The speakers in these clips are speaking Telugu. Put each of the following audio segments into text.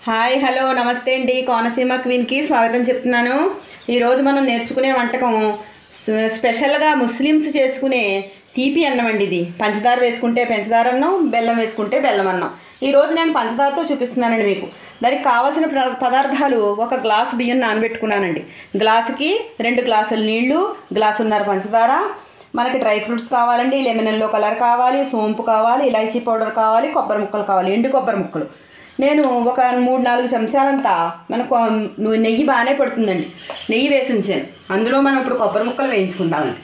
హాయ్ హలో నమస్తే అండి కోనసీమ క్వీన్కి స్వాగతం చెప్తున్నాను ఈరోజు మనం నేర్చుకునే వంటకం స్పె- స్పెషల్గా ముస్లిమ్స్ చేసుకునే తీపి అన్నం అండి ఇది పంచదార వేసుకుంటే పంచదార అన్నం బెల్లం వేసుకుంటే బెల్లం అన్నం ఈరోజు నేను పంచదారతో చూపిస్తున్నానండి మీకు దానికి కావాల్సిన ప్ర- పదార్థాలు ఒక గ్లాస్ బియ్యం నానబెట్టుకున్నానండి గ్లాసుకి రెండు గ్లాసుల నీళ్లు గ్లాసున్నర పంచదార మనకి డ్రై ఫ్రూట్స్ కావాలండి లెమన్ ఎల్లో కలర్ కావాలి సోంపు కావాలి ఇలాచీ పౌడర్ కావాలి కొబ్బరి ముక్కలు కావాలి ఎండు కొబ్బరి ముక్కలు నేను ఒక మూడు నాలుగు చెంచాలంతా మనకు ను- నెయ్యి బాగానే పడుతుందండి నెయ్యి వేసి ఉంచాను అందులో మనం ఇప్పుడు కొబ్బరి ముక్కలు వేయించుకుందామండి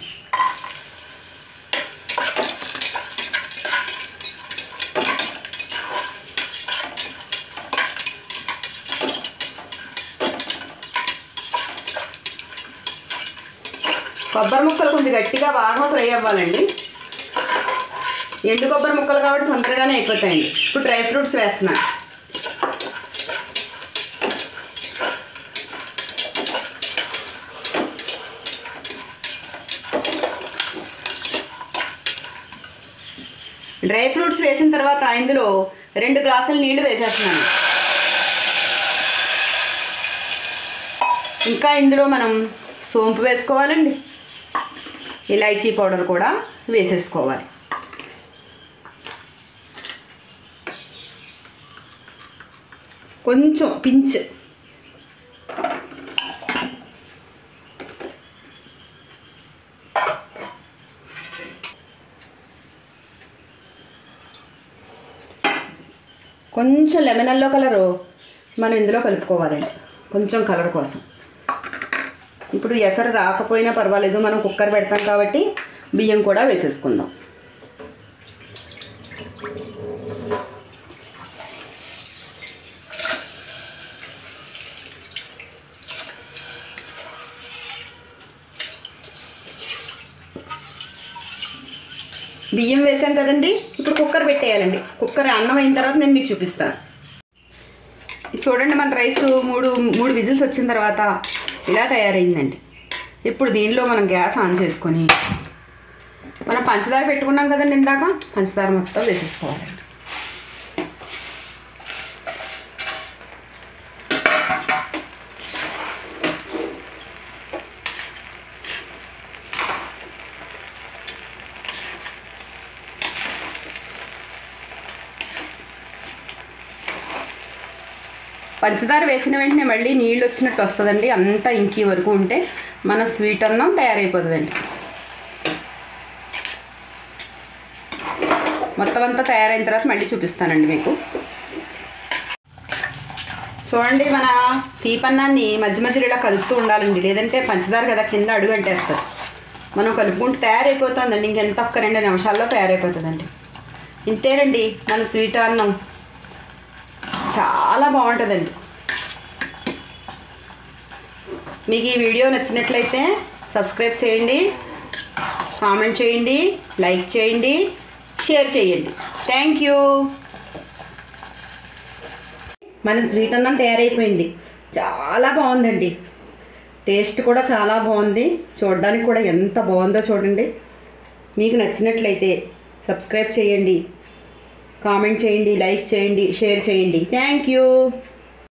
కొబ్బరి ముక్కలు కొంచెం గట్టిగా బాగా ఫ్రై అవ్వాలండి ఎండు కొబ్బరి ముక్కలు కాబట్టి తొందరగానే అయిపోతాయండి ఇప్పుడు డ్రై ఫ్రూట్స్ వేస్తున్నాను డ్రై ఫ్రూట్స్ వేసిన తర్వాత ఇందులో రెండు గ్లాసుల నీళ్లు వేసేస్తున్నాను ఇంకా ఇందులో మనం సోంపు వేసుకోవాలండి ఇలాచీ పౌడర్ కూడా వేసేసుకోవాలి కొంచెం పించ్ కొంచెం లెమన్ ఎల్లో కలరు మనం ఇందులో కలుపుకోవాలండి కొంచెం కలర్ కోసం ఇప్పుడు ఎసరు రాకపోయినా పర్వాలేదు మనం కుక్కర్ పెడతాం కాబట్టి బియ్యం కూడా వేసేసుకుందాం బియ్యం వేసాం కదండి ఇప్పుడు కుక్కర్ పెట్టేయాలండి కుక్కర్ అన్నం అయిన తర్వాత నేను మీకు చూపిస్తాను ఇది చూడండి మన రైస్ మూడు మూడు విజిల్స్ వచ్చిన తర్వాత ఇలా తయారైందండి ఇప్పుడు దీనిలో మనం గ్యాస్ ఆన్ చేసుకొని మనం పంచదార పెట్టుకున్నాం కదండి ఇందాక పంచదార మొత్తం వేసేసుకోవాలండి పంచదార వేసిన వెంటనే మళ్ళీ నీళ్ళు వచ్చినట్టు వస్తుందండి అంతా ఇంకి వరకు ఉంటే మన స్వీట్ అన్నం తయారైపోతుందండి మొత్తం అంతా తయారైన తర్వాత మళ్ళీ చూపిస్తానండి మీకు చూడండి మన తీపన్నాన్ని మధ్య మధ్యలో ఇలా కలుపుతూ ఉండాలండి లేదంటే పంచదార కదా కింద అడుగు అంటేస్తారు మనం కలుపుకుంటూ తయారైపోతుందండి ఇంకెంత ఒక్క రెండు నిమిషాల్లో తయారైపోతుందండి ఇంతేనండి మన స్వీట్ అన్నం చాలా బాగుంటుందండి మీకు ఈ వీడియో నచ్చినట్లయితే సబ్స్క్రైబ్ చేయండి కామెంట్ చేయండి లైక్ చేయండి షేర్ చేయండి థ్యాంక్ యూ మన స్వీట్ అన్నం తయారైపోయింది చాలా బాగుందండి టేస్ట్ కూడా చాలా బాగుంది చూడడానికి కూడా ఎంత బాగుందో చూడండి మీకు నచ్చినట్లయితే సబ్స్క్రైబ్ చేయండి కామెంట్ చేయండి లైక్ చేయండి షేర్ చేయండి థ్యాంక్ యూ